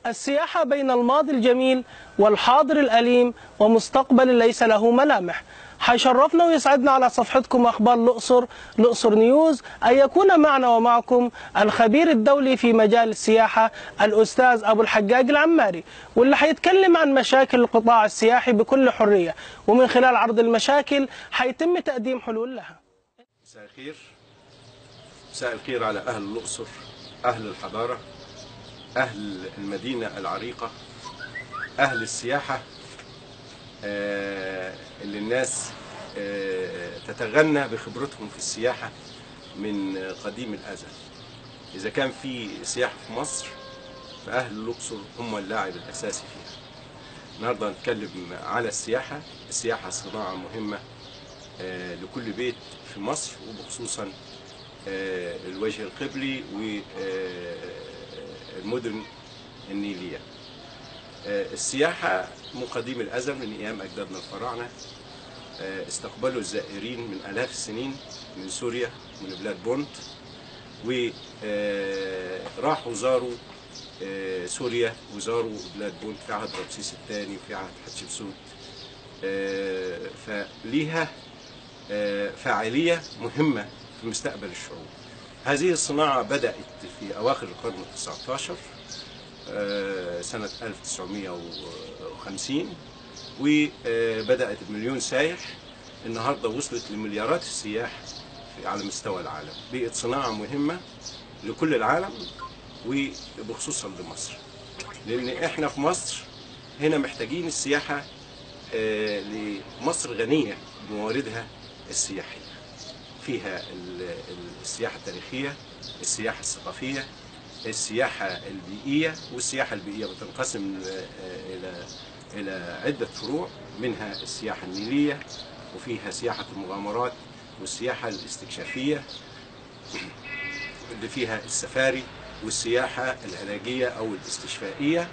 السياحة بين الماضي الجميل والحاضر الأليم ومستقبل ليس له ملامح حيشرفنا ويسعدنا على صفحتكم أخبار الأقصر الأقصر نيوز أن يكون معنا ومعكم الخبير الدولي في مجال السياحة الأستاذ أبو الحجاج العماري واللي حيتكلم عن مشاكل القطاع السياحي بكل حرية ومن خلال عرض المشاكل حيتم تقديم حلول لها مساء الخير مساء الخير على أهل الأقصر أهل الحضارة أهل المدينة العريقة أهل السياحة آه، اللي الناس آه، تتغنى بخبرتهم في السياحة من قديم الأزل إذا كان في سياحة في مصر فأهل الأقصر هم اللاعب الأساسي فيها النهاردة هنتكلم على السياحة السياحة صناعة مهمة آه، لكل بيت في مصر وبخصوصا آه، الوجه القبلي والمدن النيلية آه، السياحة من قديم الأزل من أيام أجدادنا الفراعنة آه، استقبلوا الزائرين من آلاف السنين من سوريا من بلاد بونت وراحوا زاروا آه، سوريا وزاروا بلاد بونت في عهد رمسيس الثاني وفي عهد حتشبسوت آه، فليها آه، فاعلية مهمة في مستقبل الشعوب هذه الصناعة بدأت في أواخر القرن التسعة عشر آه، سنة 1950 وبدأت بمليون سايح النهاردة وصلت لمليارات السياح في- على مستوى العالم بقت صناعة مهمة لكل العالم وبخصوصا لمصر لأن احنا في مصر هنا محتاجين السياحة آه، لمصر غنية بمواردها السياحية فيها ال- ال- السياحة التاريخية السياحة الثقافية السياحة البيئية والسياحة البيئية بتنقسم آه، إلى إلى عدة فروع منها السياحة النيلية وفيها سياحة المغامرات والسياحة الاستكشافية اللي فيها السفاري والسياحة العلاجية أو الاستشفائية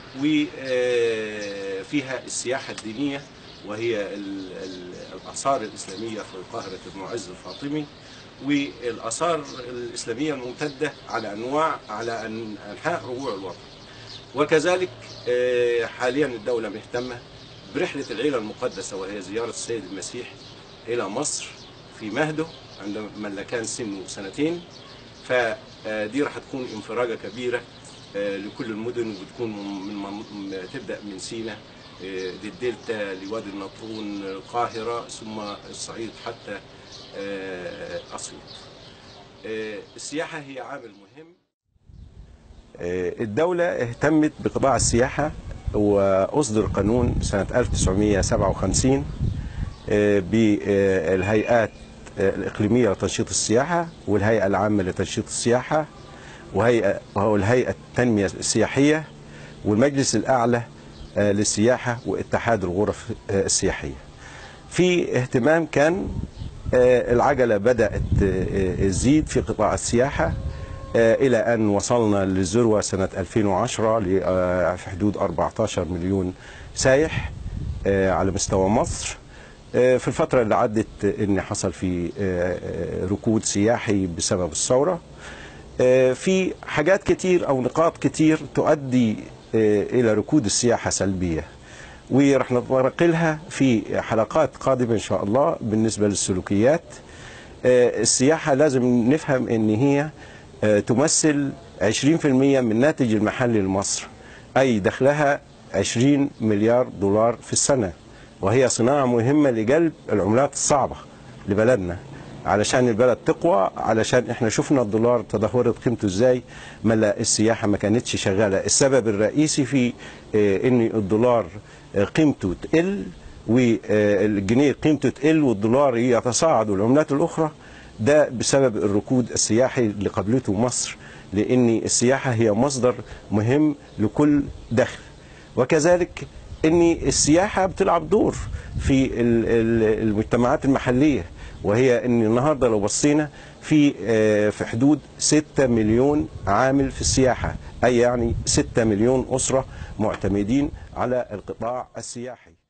وفيها السياحة الدينية وهي ال- ال- الآثار الإسلامية في قاهرة المعز الفاطمي والآثار الإسلامية الممتدة على أنواع على أن- أنحاء ربوع الوطن وكذلك آه، حاليا الدولة مهتمة برحلة العيلة المقدسة وهي زيارة السيد المسيح إلى مصر في مهده عندما كان سنه سنتين فدي راح تكون انفراجة كبيرة آه، لكل المدن وبتكون من من تبدأ من سينا آه، للدلتا لوادي النطرون القاهرة ثم الصعيد حتى آه، أسيوط آه، السياحة هي عامل مهم الدولة اهتمت بقطاع السياحة وأصدر قانون سنة 1957 آه، بالهيئات آه، الإقليمية لتنشيط السياحة والهيئة العامة لتنشيط السياحة وهيئة وهو الهيئة التنمية السياحية والمجلس الأعلى آه، للسياحة واتحاد الغرف آه، السياحية في اهتمام كان آه، العجلة بدأت آه، تزيد في قطاع السياحة آه، إلى أن وصلنا للذروة سنة 2010 ل- آه، في حدود 14 مليون سايح آه، على مستوى مصر آه، في الفترة اللي عدت آه، إن حصل في آه، آه، ركود سياحي بسبب الثورة آه، في حاجات كتير أو نقاط كتير تؤدي آه، إلى ركود السياحة سلبية ورح نتطرق لها في حلقات قادمة إن شاء الله بالنسبة للسلوكيات آه، السياحة لازم نفهم إن هي آه، تمثل 20% من الناتج المحلي لمصر أي دخلها 20 مليار دولار في السنة وهي صناعة مهمة لجلب العملات الصعبة لبلدنا علشان البلد تقوى علشان احنا شفنا الدولار تدهورت قيمته ازاي ما لا السياحة ما كانتش شغالة السبب الرئيسي في آه، ان الدولار آه، قيمته تقل والجنيه قيمته تقل والدولار يتصاعد والعملات الاخرى ده بسبب الركود السياحي اللي قابلته مصر لان السياحة هي مصدر مهم لكل دخل وكذلك ان السياحه بتلعب دور في ال- ال- المجتمعات المحليه وهي ان النهارده لو بصينا في آه، في حدود 6 مليون عامل في السياحه اي يعني 6 مليون اسره معتمدين على القطاع السياحي